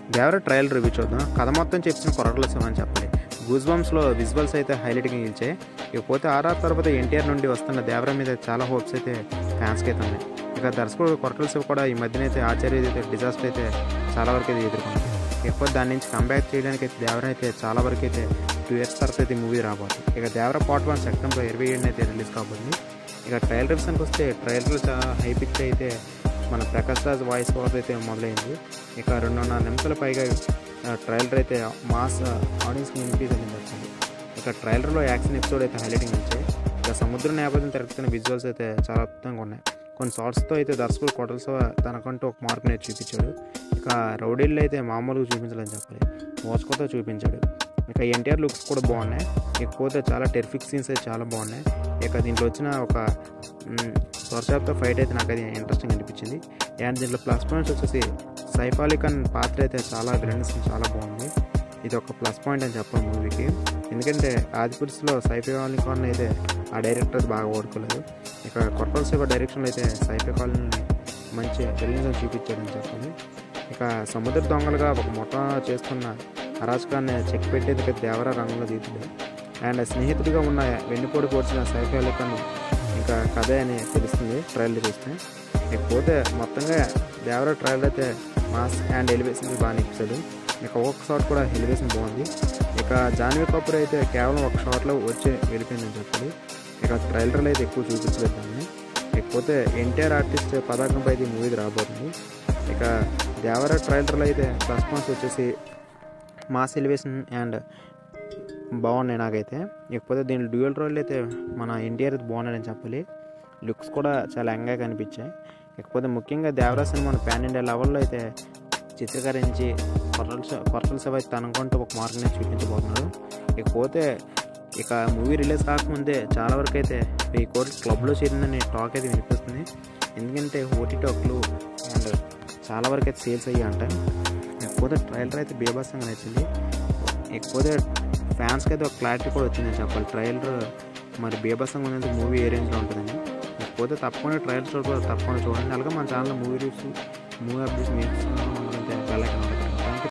దేవర trial review చూద్దాం కథ మొత్తం చెప్పిన కొరటల శివ అని చెప్పాలి గూజ్ బంప్స్లో విజువల్స్ అయితే హైలైట్గా నిలిచాయి ఇకపోతే ఆర్ఆర్ తర్వాత ఎన్టీఆర్ నుండి వస్తున్న దేవర మీద చాలా హోప్స్ అయితే ఫ్యాన్స్కి అయితే ఉన్నాయి ఇక దర్శకుడు కొరటల శివ కూడా ఈ మధ్యన అయితే ఆచార్య అయితే డిజాస్టర్ అయితే చాలా వరకు అయితే ఎదుర్కొంది ఇకపోతే దాని నుంచి కంబ్యాక్ చేయడానికి అయితే దేవర అయితే చాలా వరకు అయితే టూ ఇయర్స్ తర్వాత అయితే మూవీ రాబోతుంది ఇక దేవర పార్ట్ వన్ సెప్టెంబర్ ఇరవై ఏడున అయితే రిలీజ్ కాబోతుంది ఇక ట్రయల్ రివ్యూస్కి వస్తే ట్రయల్ చాలా హై పిచ్ అయితే మన ప్రకాష్ రాజ్ వాయిస్ ఓవర్ అయితే మొదలైంది ఇక రెండున్నర నిమిషాల పైగా ట్రైలర్ అయితే మాస్ ఆడియన్స్కి వినిపించని వచ్చింది ఇక ట్రైలర్లో యాక్షన్ ఎపిసోడ్ అయితే హైలైటింగ్ ఇచ్చాయి ఇక సముద్ర నేపథ్యం తిరుగుతున్న విజువల్స్ అయితే చాలా అద్భుతంగా ఉన్నాయి కొన్ని షార్ట్స్తో అయితే దర్శకుడు కొటల్స్ తనకంటూ ఒక మార్క్ అనేది చూపించాడు ఇక రౌడీల్లో అయితే మామూలుగా చూపించాలని చెప్పాలి మోసుకోతో చూపించాడు ఇక ఎన్టీఆర్ లుక్స్ కూడా బాగున్నాయి ఇకపోతే చాలా టెరిఫిక్ సీన్స్ అయితే చాలా బాగున్నాయి ఇక దీంట్లో వచ్చిన ఒక వర్షాప్తో ఫైట్ అయితే నాకు అది ఇంట్రెస్టింగ్ అనిపించింది అండ్ దీంట్లో ప్లస్ పాయింట్స్ వచ్చేసి సైఫ్ అలీ ఖాన్ పాత్ర అయితే చాలా విలన్స్ చాలా బాగుంది ఇది ఒక ప్లస్ పాయింట్ అని చెప్పాలి మూవీకి ఎందుకంటే ఆదిపురుషులో సైఫ్ అలీ ఖాన్ అయితే ఆ డైరెక్టర్ బాగా ఓడుకోలేదు ఇక కొట్టల్ సేవ డైరెక్షన్లో అయితే సైఫ్ ఖాన్ మంచి విలన్స్ చూపించాడని చెప్పాలి ఇక సముద్ర దొంగలుగా ఒక మొట్ట చేస్తున్న అరాజకాన్ని చెక్ పెట్టేందుకు దేవర రంగంలో దిగుతుంది అండ్ స్నేహితుడిగా ఉన్న వెన్నుపోటు పోడ్చిన సైఫ్ అలీ ఖాన్ ఇంకా కథే అని తెలుస్తుంది ట్రయల్ చూస్తే ఇకపోతే మొత్తంగా దేవర ట్రయల్ అయితే మాస్ అండ్ ఎలివేషన్ బాగా అనిపించాడు ఇక ఒక్క షాట్ కూడా ఎలివేషన్ బాగుంది ఇక జాన్వీ కపూర్ అయితే కేవలం ఒక షాట్లో వచ్చి వెళ్ళిపోయిందని చెప్పాలి ఇక ట్రైలర్లో అయితే ఎక్కువ చూపించలేదు దాన్ని ఇకపోతే ఎన్టీఆర్ ఆర్టిస్ట్ పతాకంపై అయితే మూవీది రాబోతుంది ఇక దేవర ట్రైలర్లో అయితే రెస్పాన్స్ వచ్చేసి మాస్ ఎలివేషన్ అండ్ బాగున్నాయి నాకైతే ఇకపోతే దీని డ్యూయల్ రోల్ అయితే మన ఎన్టీఆర్ బాగున్నాడని చెప్పాలి లుక్స్ కూడా చాలా యంగా కనిపించాయి ఇకపోతే ముఖ్యంగా దేవరా సినిమా పాన్ ఇండియా లెవెల్లో అయితే చిత్రీకరించి కొరటల కొరటల సభ అయితే తనకుంటూ ఒక మార్క్ని చూపించబోతున్నాడు ఇకపోతే ఇక మూవీ రిలీజ్ కాకముందే చాలా వరకు అయితే వెయ్యి కోట్ల క్లబ్లో చేరిందని టాక్ అయితే వినిపిస్తుంది ఎందుకంటే ఓటీ టాక్లు అండ్ చాలా వరకు అయితే సేల్స్ అయ్యి అంటాయి ఇకపోతే ట్రైలర్ అయితే బీభత్సంగా నచ్చింది ఇకపోతే ఫ్యాన్స్కి అయితే ఒక క్లారిటీ కూడా వచ్చిందని చెప్పాలి ట్రైలర్ మరి బీభత్సంగా ఉన్నది మూవీ ఏ రేంజ్లో ఉంటుందని ఇకపోతే తప్పకుండా ట్రైలర్ చూడ తప్పకుండా చూడండి అలాగే మన channel movie reviews movie updates మీకు బెల్లైకన్